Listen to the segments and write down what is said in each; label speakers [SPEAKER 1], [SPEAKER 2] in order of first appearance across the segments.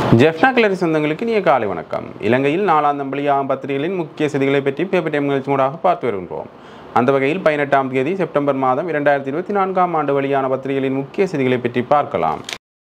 [SPEAKER 1] ஜெஃப்னா கிளரி சொந்தங்களுக்கு இனிய காலை வணக்கம் இலங்கையில் நாளாந்தம் வெளியாகும் பத்திரிகைகளின் முக்கிய செய்திகளை பற்றி பேப்பர் டைம் நிகழ்ச்சி மூலமாக பார்த்து வருகின்றோம் அந்த வகையில் பதினெட்டாம் தேதி செப்டம்பர் மாதம் இரண்டாயிரத்தி இருபத்தி நான்காம் ஆண்டு வெளியான பத்திரிகைகளின் முக்கிய செய்திகளை பற்றி பார்க்கலாம்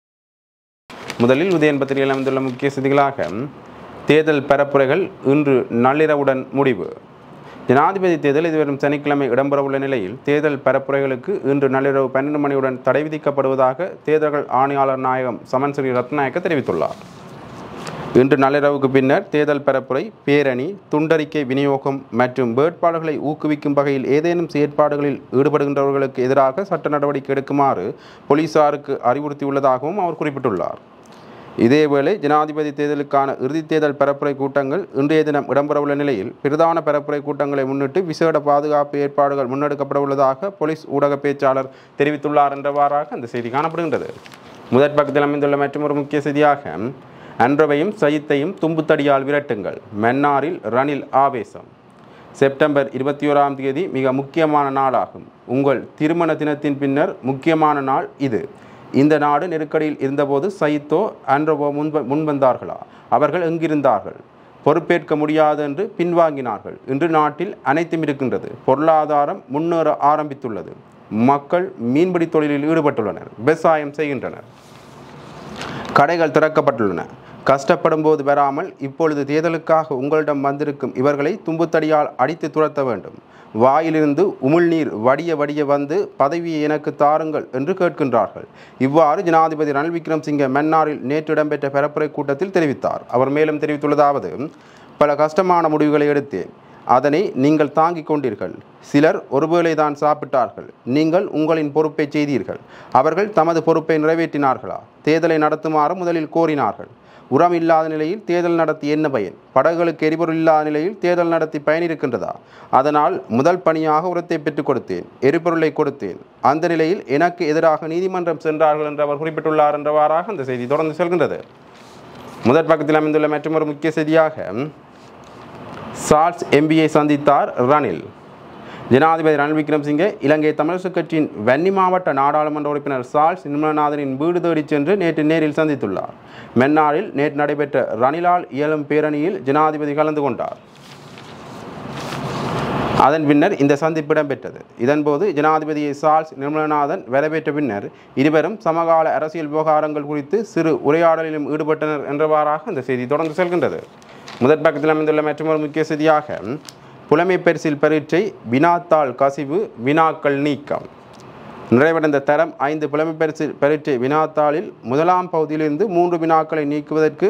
[SPEAKER 1] முதலில் உதயன் பத்திரிகையில் அமைந்துள்ள முக்கிய செய்திகளாக தேர்தல் பரப்புரைகள் இன்று நள்ளிரவுடன் முடிவு ஜனாதிபதி தேர்தல் இதுவரும் சனிக்கிழமை இடம்பெறவுள்ள நிலையில் தேர்தல் பரப்புரைகளுக்கு இன்று நள்ளிரவு பன்னெண்டு மணியுடன் தடை விதிக்கப்படுவதாக தேர்தல்கள் ஆணையாளர் நாயகம் சமன் ஸ்ரீ ரத்நாயக்க தெரிவித்துள்ளார் இன்று நள்ளிரவுக்கு பின்னர் தேர்தல் பரப்புரை பேரணி துண்டறிக்கை விநியோகம் மற்றும் வேட்பாளர்களை ஊக்குவிக்கும் வகையில் ஏதேனும் செயற்பாடுகளில் ஈடுபடுகின்றவர்களுக்கு எதிராக சட்ட நடவடிக்கை எடுக்குமாறு போலீசாருக்கு அறிவுறுத்தியுள்ளதாகவும் அவர் குறிப்பிட்டுள்ளார் இதேவேளை ஜனாதிபதி தேர்தலுக்கான இறுதித் தேர்தல் பரப்புரை கூட்டங்கள் இன்றைய தினம் இடம்பெறவுள்ள நிலையில் பிரதான பரப்புரை கூட்டங்களை முன்னிட்டு விசேட பாதுகாப்பு ஏற்பாடுகள் முன்னெடுக்கப்பட உள்ளதாக போலீஸ் ஊடக பேச்சாளர் தெரிவித்துள்ளார் என்றவாறாக அந்த செய்தி காணப்படுகின்றது முதற் பக்கத்தில் அமைந்துள்ள மற்றொரு முக்கிய செய்தியாக அன்றவையும் சயித்தையும் தும்புத்தடியால் விரட்டுங்கள் மன்னாரில் ரணில் ஆவேசம் செப்டம்பர் இருபத்தி ஓராம் தேதி மிக முக்கியமான நாளாகும் உங்கள் திருமண தினத்தின் பின்னர் முக்கியமான நாள் இது இந்த நாடு நெருக்கடியில் இருந்தபோது சயித்தோ அன்றவோ முன்ப முன்வந்தார்களா அவர்கள் எங்கிருந்தார்கள் பொறுப்பேற்க முடியாது என்று பின்வாங்கினார்கள் இன்று நாட்டில் அனைத்தும் இருக்கின்றது பொருளாதாரம் முன்னேற ஆரம்பித்துள்ளது மக்கள் மீன்பிடி தொழிலில் ஈடுபட்டுள்ளனர் விவசாயம் செய்கின்றனர் கடைகள் திறக்கப்பட்டுள்ளன கஷ்டப்படும் போது வராமல் இப்பொழுது தேர்தலுக்காக உங்களிடம் வந்திருக்கும் இவர்களை தும்புத்தடியால் அடித்து துரத்த வேண்டும் வாயிலிருந்து உமிழ்நீர் வடிய வடிய வந்து பதவியை எனக்கு தாருங்கள் என்று கேட்கின்றார்கள் இவ்வாறு ஜனாதிபதி ரணில் விக்ரம்சிங்கே மன்னாரில் நேற்று இடம்பெற்ற பரப்புரை கூட்டத்தில் தெரிவித்தார் அவர் மேலும் தெரிவித்துள்ளதாவது பல கஷ்டமான முடிவுகளை எடுத்தேன் அதனை நீங்கள் தாங்கிக் கொண்டீர்கள் சிலர் ஒருவேளை தான் சாப்பிட்டார்கள் நீங்கள் உங்களின் பொறுப்பை செய்தீர்கள் அவர்கள் தமது பொறுப்பை நிறைவேற்றினார்களா தேர்தலை நடத்துமாறு முதலில் கோரினார்கள் உரம் இல்லாத நிலையில் தேர்தல் நடத்தி என்ன பயன் படகுகளுக்கு எரிபொருள் இல்லாத நிலையில் தேர்தல் நடத்தி பயன் இருக்கின்றதா அதனால் முதல் பணியாக உரத்தை பெற்றுக் கொடுத்தேன் எரிபொருளை கொடுத்தேன் அந்த நிலையில் எனக்கு எதிராக நீதிமன்றம் சென்றார்கள் என்று அவர் குறிப்பிட்டுள்ளார் என்றவாறாக அந்த செய்தி தொடர்ந்து செல்கின்றது முதற் பக்கத்தில் அமைந்துள்ள மற்றொரு முக்கிய செய்தியாக சார்ஸ் எம்பியை சந்தித்தார் ரணில் ஜனாதிபதி ரணில் விக்ரம்சிங்கே இலங்கை தமிழரசு கட்சியின் வன்னி மாவட்ட நாடாளுமன்ற உறுப்பினர் சார்ஸ் நிர்மலநாதனின் வீடு தேடிச் சென்று நேற்று நேரில் சந்தித்துள்ளார் மென்னாரில் நேற்று நடைபெற்ற ரணிலால் இயலும் பேரணியில் ஜனாதிபதி கலந்து கொண்டார் அதன் பின்னர் இந்த சந்திப்பு இடம்பெற்றது இதன்போது ஜனாதிபதியை சார்ஸ் நிர்மலநாதன் வரவேற்ற பின்னர் இருவரும் சமகால அரசியல் விவகாரங்கள் குறித்து சிறு உரையாடலிலும் ஈடுபட்டனர் என்றவாறாக இந்த செய்தி தொடர்ந்து செல்கின்றது முதற் பக்கத்தில் அமைந்துள்ள மற்றொரு முக்கிய செய்தியாக புலமை பரிசில் பரீட்சை வினாத்தாள் கசிவு வினாக்கள் நீக்கம் நிறைவடைந்த தரம் ஐந்து புலமை பரிசு பரீட்சை வினாத்தாளில் முதலாம் பகுதியிலிருந்து மூன்று வினாக்களை நீக்குவதற்கு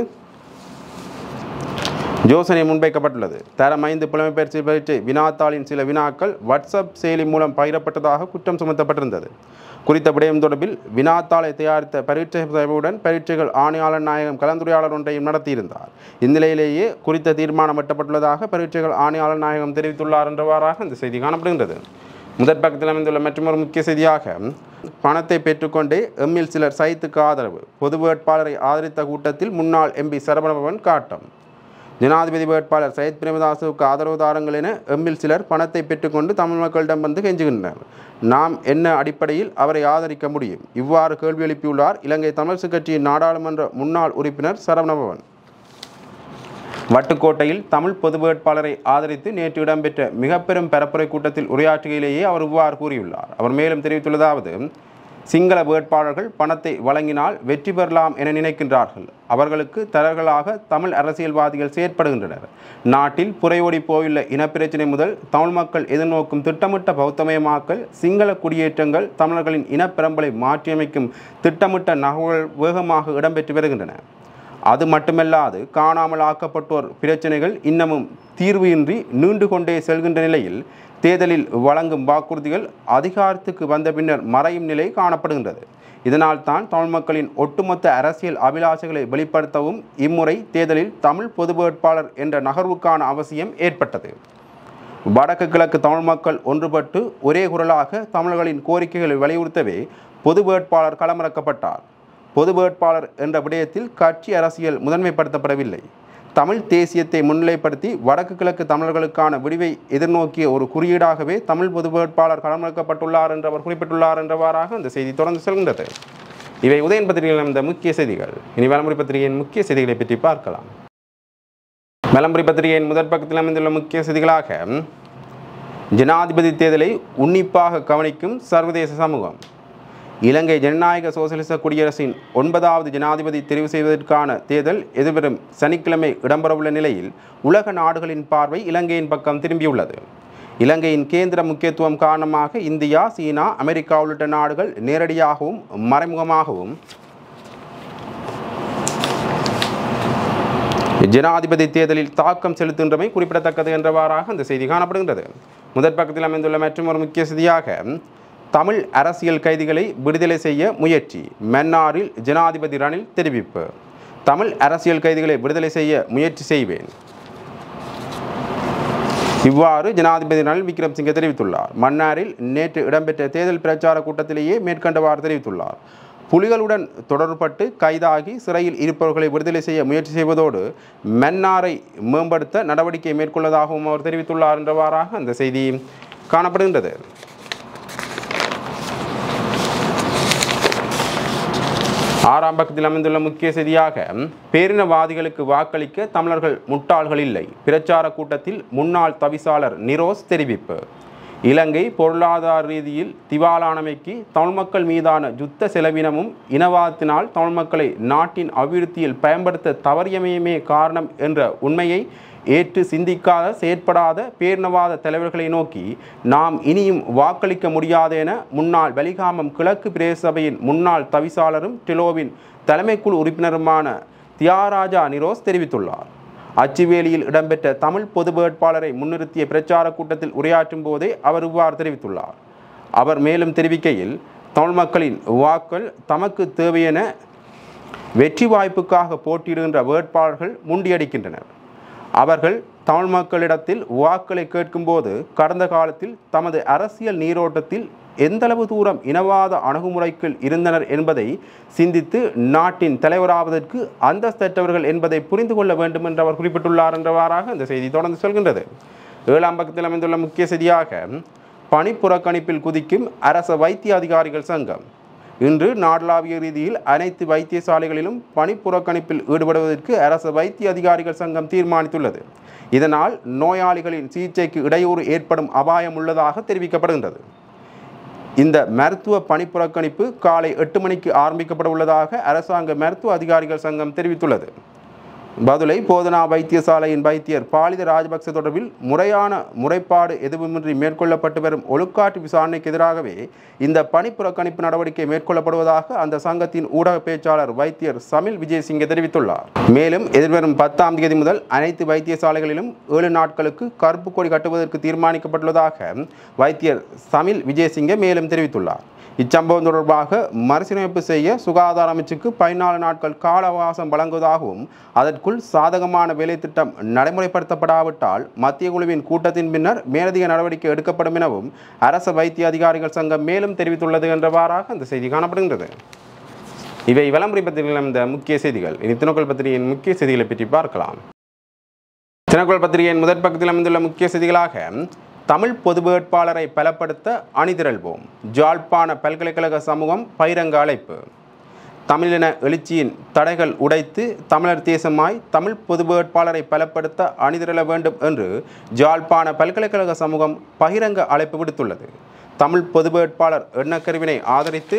[SPEAKER 1] யோசனை முன்வைக்கப்பட்டுள்ளது தரம் ஐந்து புலமை பயிற்சி பரீட்சை வினாத்தாளின் சில வினாக்கள் வாட்ஸ்அப் செயலி மூலம் பகிரப்பட்டதாக குற்றம் சுமத்தப்பட்டிருந்தது குறித்த விடயம் தொடர்பில் வினாத்தாளை தயாரித்த பரீட்சை சபையுடன் பரீட்சைகள் ஆணையாளர் நாயகம் கலந்துரையாடல் ஒன்றையும் நடத்தியிருந்தார் இந்நிலையிலேயே குறித்த தீர்மானம் எட்டப்பட்டுள்ளதாக பரீட்சைகள் ஆணையாளர் நாயகம் தெரிவித்துள்ளார் என்றவாறாக இந்த செய்தி காணப்படுகின்றது முதற் பக்கத்தில் அமைந்துள்ள மற்றொரு முக்கிய செய்தியாக பணத்தை பெற்றுக்கொண்டே எம்மில் சிலர் சைத்துக்கு ஆதரவு பொது வேட்பாளரை ஆதரித்த கூட்டத்தில் முன்னாள் எம்பி சரவணபவன் காட்டம் ஜனாதிபதி வேட்பாளர் சையத் பிரேமதாசுவுக்கு ஆதரவு தாருங்கள் என எம்மில் சிலர் பணத்தை பெற்றுக்கொண்டு தமிழ் மக்களிடம் வந்து கெஞ்சுகின்றனர் நாம் என்ன அடிப்படையில் அவரை ஆதரிக்க முடியும் இவ்வாறு கேள்வி எழுப்பியுள்ளார் இலங்கை தமிழரசு கட்சியின் நாடாளுமன்ற முன்னாள் உறுப்பினர் சரவணபவன் வட்டுக்கோட்டையில் தமிழ் பொது வேட்பாளரை ஆதரித்து நேற்று இடம்பெற்ற மிக பெரும் பரப்புரை கூட்டத்தில் உரையாற்றுகையிலேயே அவர் இவ்வாறு கூறியுள்ளார் அவர் மேலும் தெரிவித்துள்ளதாவது சிங்கள வேட்பாளர்கள் பணத்தை வழங்கினால் வெற்றி பெறலாம் என நினைக்கின்றார்கள் அவர்களுக்கு தரகளாக தமிழ் அரசியல்வாதிகள் செயற்படுகின்றனர் நாட்டில் புறையோடி போயுள்ள இனப்பிரச்சினை முதல் தமிழ் மக்கள் எதிர்நோக்கும் திட்டமிட்ட பௌத்தமயமாக்கல் சிங்கள குடியேற்றங்கள் தமிழர்களின் இனப்பெரம்பலை மாற்றியமைக்கும் திட்டமிட்ட நகல்கள் வேகமாக இடம்பெற்று வருகின்றன அது மட்டுமல்லாது காணாமல் ஆக்கப்பட்டோர் பிரச்சனைகள் இன்னமும் தீர்வு இன்றி நீண்டு கொண்டே செல்கின்ற நிலையில் தேர்தலில் வழங்கும் வாக்குறுதிகள் அதிகாரத்துக்கு வந்த பின்னர் மறையும் நிலை காணப்படுகின்றது இதனால் தான் தமிழ் மக்களின் ஒட்டுமொத்த அரசியல் அபிலாஷைகளை வெளிப்படுத்தவும் இம்முறை தேர்தலில் தமிழ் பொது வேட்பாளர் என்ற நகர்வுக்கான அவசியம் ஏற்பட்டது வடக்கு கிழக்கு தமிழ் மக்கள் ஒன்றுபட்டு ஒரே குரலாக தமிழர்களின் கோரிக்கைகளை வலியுறுத்தவே பொது வேட்பாளர் களமிறக்கப்பட்டார் பொது வேட்பாளர் என்ற விடயத்தில் கட்சி அரசியல் முதன்மைப்படுத்தப்படவில்லை தமிழ் தேசியத்தை முன்னிலைப்படுத்தி வடக்கு கிழக்கு தமிழர்களுக்கான விடிவை எதிர்நோக்கிய ஒரு குறியீடாகவே தமிழ் பொது வேட்பாளர் களமிறக்கப்பட்டுள்ளார் என்று அவர் குறிப்பிட்டுள்ளார் என்றவாறாக இந்த செய்தி தொடர்ந்து செல்கின்றது இவை உதயன் பத்திரிகையில் இந்த முக்கிய செய்திகள் இனி வலமுறை பத்திரிகையின் முக்கிய செய்திகளை பற்றி பார்க்கலாம் வலமுறை பத்திரிகையின் முதற் பக்கத்தில் அமைந்துள்ள முக்கிய செய்திகளாக ஜனாதிபதி தேர்தலை உன்னிப்பாக கவனிக்கும் சர்வதேச சமூகம் இலங்கை ஜனநாயக சோசலிச குடியரசின் ஒன்பதாவது ஜனாதிபதி தெரிவு செய்வதற்கான தேர்தல் எதிர்வரும் சனிக்கிழமை இடம்பெறவுள்ள நிலையில் உலக நாடுகளின் பார்வை இலங்கையின் பக்கம் திரும்பியுள்ளது இலங்கையின் கேந்திர முக்கியத்துவம் காரணமாக இந்தியா சீனா அமெரிக்கா உள்ளிட்ட நாடுகள் நேரடியாகவும் மறைமுகமாகவும் ஜனாதிபதி தேர்தலில் தாக்கம் செலுத்துகின்றமை குறிப்பிடத்தக்கது என்றவாறாக அந்த செய்தி காணப்படுகின்றது முதற் பக்கத்தில் அமைந்துள்ள மற்றும் ஒரு முக்கிய செய்தியாக தமிழ் அரசியல் கைதிகளை விடுதலை செய்ய முயற்சி மன்னாரில் ஜனாதிபதி ரணில் தெரிவிப்பு தமிழ் அரசியல் கைதிகளை விடுதலை செய்ய முயற்சி செய்வேன் இவ்வாறு ஜனாதிபதி ரணில் விக்ரம்சிங்கே தெரிவித்துள்ளார் மன்னாரில் நேற்று இடம்பெற்ற தேர்தல் பிரச்சார கூட்டத்திலேயே மேற்கண்டவாறு தெரிவித்துள்ளார் புலிகளுடன் தொடர்பட்டு கைதாகி சிறையில் இருப்பவர்களை விடுதலை செய்ய முயற்சி செய்வதோடு மன்னாரை மேம்படுத்த நடவடிக்கை மேற்கொள்ளதாகவும் அவர் தெரிவித்துள்ளார் என்றவாறாக அந்த செய்தி காணப்படுகின்றது ஆறாம் பக்கத்தில் அமைந்துள்ள முக்கிய செய்தியாக பேரினவாதிகளுக்கு வாக்களிக்க தமிழர்கள் முட்டாள்கள் இல்லை பிரச்சார கூட்டத்தில் முன்னாள் தவிசாளர் நிரோஸ் தெரிவிப்பு இலங்கை பொருளாதார ரீதியில் திவாலானமைக்கு தமிழ் மக்கள் மீதான யுத்த செலவினமும் இனவாதத்தினால் தமிழ் மக்களை நாட்டின் அபிவிருத்தியில் பயன்படுத்த தவறியமையுமே காரணம் என்ற உண்மையை ஏற்று சிந்திக்காத செயற்படாத பேரினவாத தலைவர்களை நோக்கி நாம் இனியும் வாக்களிக்க முடியாது என முன்னாள் வலிகாமம் கிழக்கு பிரதேச சபையின் முன்னாள் தவிசாளரும் டிலோவின் தலைமைக்குழு உறுப்பினருமான தியாராஜா நிரோஸ் தெரிவித்துள்ளார் அச்சுவேலியில் இடம்பெற்ற தமிழ் பொது வேட்பாளரை முன்னிறுத்திய பிரச்சார கூட்டத்தில் உரையாற்றும் போதே அவர் இவ்வாறு தெரிவித்துள்ளார் அவர் மேலும் தெரிவிக்கையில் தமிழ் மக்களின் வாக்கள் தமக்கு தேவையென வெற்றி வாய்ப்புக்காக போட்டியிடுகின்ற வேட்பாளர்கள் முண்டியடிக்கின்றனர் அவர்கள் தமிழ் மக்களிடத்தில் வாக்களை கேட்கும்போது கடந்த காலத்தில் தமது அரசியல் நீரோட்டத்தில் எந்தளவு தூரம் இனவாத அணுகுமுறைக்கு இருந்தனர் என்பதை சிந்தித்து நாட்டின் தலைவராவதற்கு அந்தஸ்தற்றவர்கள் என்பதை புரிந்து கொள்ள வேண்டும் என்று அவர் குறிப்பிட்டுள்ளார் என்றவாறாக இந்த செய்தி தொடர்ந்து சொல்கின்றது ஏழாம் பக்கத்தில் அமைந்துள்ள முக்கிய செய்தியாக பணிப்புறக்கணிப்பில் குதிக்கும் அரச வைத்திய அதிகாரிகள் சங்கம் இன்று நாடளாவிய ரீதியில் அனைத்து வைத்தியசாலைகளிலும் பணிப்புறக்கணிப்பில் ஈடுபடுவதற்கு அரசு வைத்திய அதிகாரிகள் சங்கம் தீர்மானித்துள்ளது இதனால் நோயாளிகளின் சிகிச்சைக்கு இடையூறு ஏற்படும் அபாயம் உள்ளதாக தெரிவிக்கப்படுகின்றது இந்த மருத்துவ பணிப்புறக்கணிப்பு காலை எட்டு மணிக்கு ஆரம்பிக்கப்பட உள்ளதாக அரசாங்க மருத்துவ அதிகாரிகள் சங்கம் தெரிவித்துள்ளது பதுளை போதனா வைத்தியசாலையின் வைத்தியர் பாலித ராஜபக்ச தொடர்பில் முறையான முறைப்பாடு எதுவுமின்றி மேற்கொள்ளப்பட்டு வரும் ஒழுக்காற்று விசாரணைக்கு எதிராகவே இந்த பணிப்புறக்கணிப்பு நடவடிக்கை மேற்கொள்ளப்படுவதாக அந்த சங்கத்தின் ஊடக பேச்சாளர் வைத்தியர் சமில் விஜயசிங்க தெரிவித்துள்ளார் மேலும் எதிர்வரும் பத்தாம் தேதி முதல் அனைத்து வைத்தியசாலைகளிலும் ஏழு நாட்களுக்கு கருப்பு கொடி கட்டுவதற்கு தீர்மானிக்கப்பட்டுள்ளதாக வைத்தியர் சமில் விஜயசிங்க மேலும் தெரிவித்துள்ளார் இச்சம்பவம் தொடர்பாக மறுசீரமைப்பு செய்ய சுகாதார அமைச்சுக்கு பதினாலு நாட்கள் கால அவகாசம் வழங்குவதாகவும் அதற்குள் சாதகமான வேலை திட்டம் நடைமுறைப்படுத்தப்படாவிட்டால் மத்திய குழுவின் கூட்டத்தின் பின்னர் மேலதிக நடவடிக்கை எடுக்கப்படும் எனவும் அரசு வைத்திய அதிகாரிகள் சங்கம் மேலும் தெரிவித்துள்ளது என்றவாறாக அந்த செய்தி காணப்படுகின்றது இவை விளம்பரி பத்திரிகையில் இந்த முக்கிய செய்திகள் இனி தினக்குள் பத்திரிகையின் முக்கிய செய்திகளை பற்றி பார்க்கலாம் தினக்குள் பத்திரிகையின் முதற் பக்கத்தில் அமைந்துள்ள முக்கிய செய்திகளாக தமிழ் பொது வேட்பாளரை பலப்படுத்த அணிதிரள்வோம் ஜாழ்ப்பாண பல்கலைக்கழக சமூகம் பகிரங்க அழைப்பு தமிழின எழுச்சியின் தடைகள் உடைத்து தமிழர் தேசமாய் தமிழ் பொது வேட்பாளரை பலப்படுத்த அணிதிரள வேண்டும் என்று ஜாழ்ப்பாண பல்கலைக்கழக சமூகம் பகிரங்க அழைப்பு விடுத்துள்ளது தமிழ் பொது வேட்பாளர் எண்ணக்கருவினை ஆதரித்து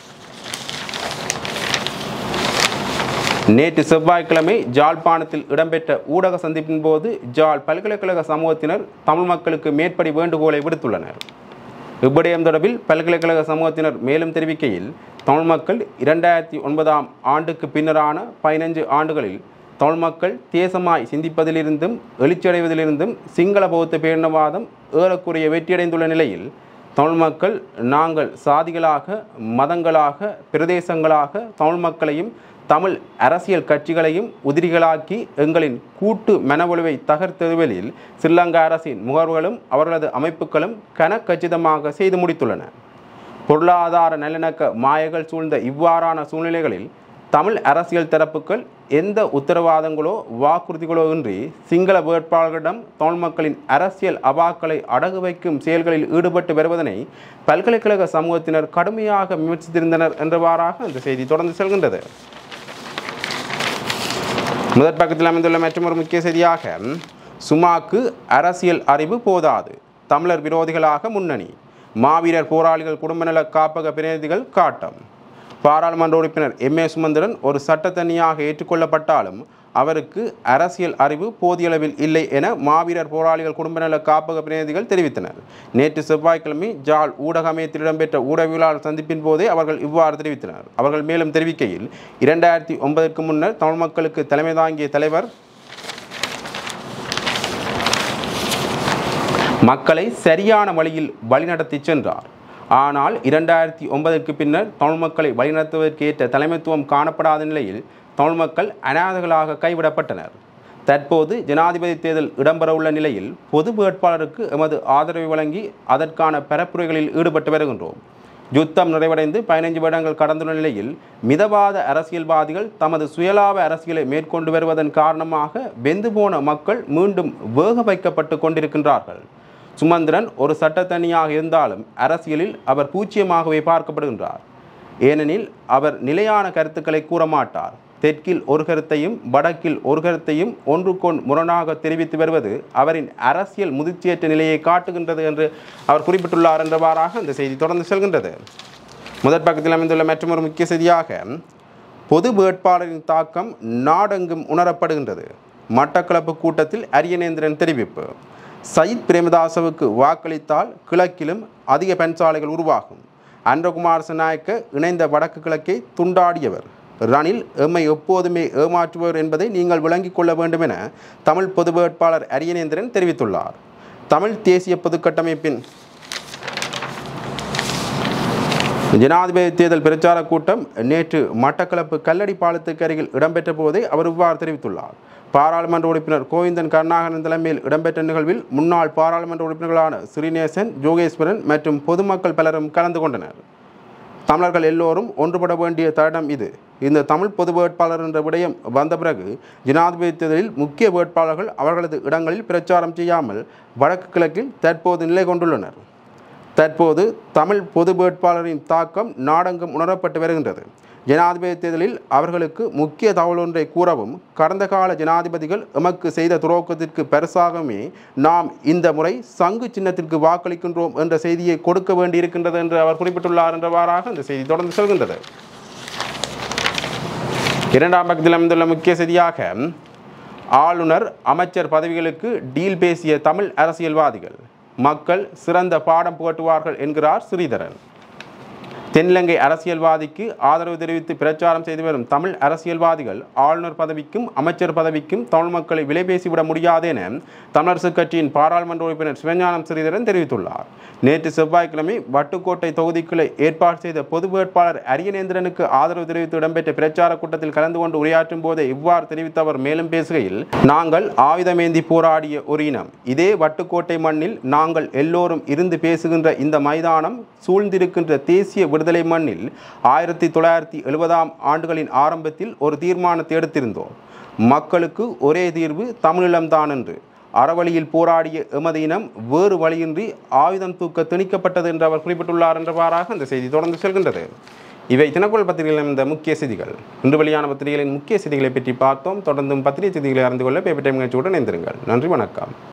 [SPEAKER 1] நேற்று செவ்வாய்க்கிழமை ஜாழ்ப்பாணத்தில் இடம்பெற்ற ஊடக சந்திப்பின் போது ஜாழ் பல்கலைக்கழக சமூகத்தினர் தமிழ் மக்களுக்கு மேற்படி வேண்டுகோளை விடுத்துள்ளனர் இவ்விடயம் தொடர்பில் பல்கலைக்கழக சமூகத்தினர் மேலும் தெரிவிக்கையில் தமிழ் மக்கள் இரண்டாயிரத்தி ஒன்பதாம் ஆண்டுக்கு பின்னரான பதினஞ்சு ஆண்டுகளில் தமிழ் மக்கள் தேசமாய் சிந்திப்பதிலிருந்தும் எழுச்சியடைவதிலிருந்தும் சிங்கள பௌத்த பேரினவாதம் ஏறக்குறைய வெற்றியடைந்துள்ள நிலையில் தமிழ் மக்கள் நாங்கள் சாதிகளாக மதங்களாக பிரதேசங்களாக தமிழ் மக்களையும் தமிழ் அரசியல் கட்சிகளையும் உதிரிகளாக்கி எங்களின் கூட்டு மனவலுவை தகர்த்தெழுவலில் ஸ்ரீலங்கா அரசின் முகர்களும் அவர்களது அமைப்புகளும் கனக்கச்சிதமாக செய்து முடித்துள்ளன பொருளாதார நல்லிணக்க மாயைகள் சூழ்ந்த இவ்வாறான சூழ்நிலைகளில் தமிழ் அரசியல் தரப்புகள் எந்த உத்தரவாதங்களோ வாக்குறுதிகளோ இன்றி சிங்கள வேட்பாளர்களிடம் தமிழ் மக்களின் அரசியல் அவாக்களை அடகு வைக்கும் செயல்களில் ஈடுபட்டு வருவதனை பல்கலைக்கழக சமூகத்தினர் கடுமையாக விமர்சித்திருந்தனர் என்றவாறாக இந்த செய்தி தொடர்ந்து செல்கின்றது முதற் பக்கத்தில் அமைந்துள்ள மற்றொரு முக்கிய செய்தியாக சுமாக்கு அரசியல் அறிவு போதாது தமிழர் விரோதிகளாக முன்னணி மாவீரர் போராளிகள் குடும்ப நல காப்பக பிரதிநிதிகள் காட்டம் பாராளுமன்ற உறுப்பினர் எம் ஏ சுமந்திரன் ஒரு சட்டத்தனியாக ஏற்றுக்கொள்ளப்பட்டாலும் அவருக்கு அரசியல் அறிவு போதிய அளவில் இல்லை என மாவீரர் போராளிகள் குடும்ப நல காப்பக பிரதிநிதிகள் தெரிவித்தனர் நேற்று செவ்வாய்க்கிழமை ஜாழ் ஊடக அமையத்தில் இடம்பெற்ற ஊடகவியலாளர் சந்திப்பின் போதே அவர்கள் இவ்வாறு தெரிவித்தனர் அவர்கள் மேலும் தெரிவிக்கையில் இரண்டாயிரத்தி ஒன்பதற்கு முன்னர் தமிழ் மக்களுக்கு தலைமை தாங்கிய தலைவர் மக்களை சரியான வழியில் வழிநடத்தி சென்றார் ஆனால் இரண்டாயிரத்தி ஒன்பதற்கு பின்னர் தமிழ் மக்களை வழிநடத்துவதற்கு ஏற்ற தலைமைத்துவம் காணப்படாத நிலையில் தமிழ் மக்கள் அனாதைகளாக கைவிடப்பட்டனர் தற்போது ஜனாதிபதி தேர்தல் இடம்பெறவுள்ள நிலையில் பொது வேட்பாளருக்கு எமது ஆதரவை வழங்கி அதற்கான பரப்புரைகளில் ஈடுபட்டு வருகின்றோம் யுத்தம் நிறைவடைந்து பதினைஞ்சு வருடங்கள் கடந்துள்ள நிலையில் மிதவாத அரசியல்வாதிகள் தமது சுயலாப அரசியலை மேற்கொண்டு வருவதன் காரணமாக வெந்து போன மக்கள் மீண்டும் வேக வைக்கப்பட்டு கொண்டிருக்கின்றார்கள் சுமந்திரன் ஒரு சட்டத்தனியாக இருந்தாலும் அரசியலில் அவர் பூச்சியமாகவே பார்க்கப்படுகின்றார் ஏனெனில் அவர் நிலையான கருத்துக்களை கூற மாட்டார் தெற்கில் ஒரு கருத்தையும் வடக்கில் ஒரு கருத்தையும் ஒன்றுக்கொன் முரணாக தெரிவித்து வருவது அவரின் அரசியல் முதிர்ச்சியற்ற நிலையை காட்டுகின்றது என்று அவர் குறிப்பிட்டுள்ளார் என்றவாறாக இந்த செய்தி தொடர்ந்து செல்கின்றது முதற் பக்கத்தில் அமைந்துள்ள மற்றொரு முக்கிய செய்தியாக பொது வேட்பாளரின் தாக்கம் நாடெங்கும் உணரப்படுகின்றது மட்டக்களப்பு கூட்டத்தில் அரியநேந்திரன் தெரிவிப்பு சயித் பிரேமதாசவுக்கு வாக்களித்தால் கிழக்கிலும் அதிக பெண்சாலைகள் உருவாகும் அன்றகுமார் நாயக்க இணைந்த வடக்கு கிழக்கை துண்டாடியவர் ரணில் எம்மை எப்போதுமே ஏமாற்றுவர் என்பதை நீங்கள் விளங்கிக் கொள்ள வேண்டும் என தமிழ் பொது வேட்பாளர் அரியநேந்திரன் தெரிவித்துள்ளார் தமிழ் தேசிய பொதுக்கட்டமைப்பின் ஜனாதிபதி தேர்தல் பிரச்சார கூட்டம் நேற்று மட்டக்களப்பு கல்லடி பாலத்துக்கு அருகில் இடம்பெற்ற போதே அவர் இவ்வாறு தெரிவித்துள்ளார் பாராளுமன்ற உறுப்பினர் கோவிந்தன் கருணாகரன் தலைமையில் இடம்பெற்ற நிகழ்வில் முன்னாள் பாராளுமன்ற உறுப்பினர்களான ஸ்ரீநேசன் ஜோகேஸ்வரன் மற்றும் பொதுமக்கள் பலரும் கலந்து கொண்டனர் தமிழர்கள் எல்லோரும் ஒன்றுபட வேண்டிய தருணம் இது இந்த தமிழ் பொது வேட்பாளர் என்ற விடயம் வந்த பிறகு ஜனாதிபதி தேர்தலில் முக்கிய வேட்பாளர்கள் அவர்களது இடங்களில் பிரச்சாரம் செய்யாமல் வடக்கு கிழக்கில் தற்போது நிலை கொண்டுள்ளனர் தற்போது தமிழ் பொது வேட்பாளரின் தாக்கம் நாடெங்கும் உணரப்பட்டு வருகின்றது ஜனாதிபதி தேர்தலில் அவர்களுக்கு முக்கிய தகவல் ஒன்றை கூறவும் கடந்த கால ஜனாதிபதிகள் எமக்கு செய்த துரோகத்திற்கு பரிசாகவே நாம் இந்த முறை சங்கு சின்னத்திற்கு வாக்களிக்கின்றோம் என்ற செய்தியை கொடுக்க வேண்டியிருக்கின்றது என்று அவர் குறிப்பிட்டுள்ளார் என்றவாறாக இந்த செய்தி தொடர்ந்து செல்கின்றது இரண்டாம் பக்கத்தில் அமைந்துள்ள முக்கிய செய்தியாக ஆளுநர் அமைச்சர் பதவிகளுக்கு டீல் பேசிய தமிழ் அரசியல்வாதிகள் மக்கள் சிறந்த பாடம் புகட்டுவார்கள் என்கிறார் ஸ்ரீதரன் தென்னிலங்கை அரசியல்வாதிக்கு ஆதரவு தெரிவித்து பிரச்சாரம் செய்து வரும் தமிழ் அரசியல்வாதிகள் ஆளுநர் பதவிக்கும் அமைச்சர் பதவிக்கும் தமிழ் மக்களை விலை பேசிவிட முடியாது என தமிழரசுக் கட்சியின் பாராளுமன்ற உறுப்பினர் சிவஞானம் ஸ்ரீதரன் தெரிவித்துள்ளார் நேற்று செவ்வாய்க்கிழமை வட்டுக்கோட்டை தொகுதிக்குள்ளே ஏற்பாடு செய்த பொது வேட்பாளர் அரியநேந்திரனுக்கு ஆதரவு தெரிவித்து இடம்பெற்ற பிரச்சார கூட்டத்தில் கலந்து கொண்டு உரையாற்றும் போதே இவ்வாறு தெரிவித்த அவர் மேலும் பேசுகையில் நாங்கள் ஆயுதமேந்தி போராடிய ஒரு இனம் இதே வட்டுக்கோட்டை மண்ணில் நாங்கள் எல்லோரும் இருந்து பேசுகின்ற இந்த மைதானம் சூழ்ந்திருக்கின்ற தேசிய விடுதலை மண்ணில் ஆயிரத்தி தொள்ளாயிரத்தி எழுபதாம் ஆண்டுகளின் ஆரம்பத்தில் ஒரு தீர்மானத்தை எடுத்திருந்தோம் மக்களுக்கு ஒரே தீர்வு தமிழீழம்தான் என்று அறவழியில் போராடிய எமது இனம் வேறு வழியின்றி ஆயுதம் தூக்க திணிக்கப்பட்டது என்று அவர் குறிப்பிட்டுள்ளார் என்றவாறாக இந்த செய்தி தொடர்ந்து செல்கின்றது இவை தினக்குள் பத்திரிகைகளில் இந்த முக்கிய செய்திகள் இன்று வெளியான பத்திரிகைகளின் முக்கிய செய்திகளை பற்றி பார்த்தோம் தொடர்ந்தும் பத்திரிகை செய்திகளை அறிந்து கொள்ள பேப்பர் டைம் நிகழ்ச்சியுடன் இணைந்திருங்கள் நன்றி வணக்கம்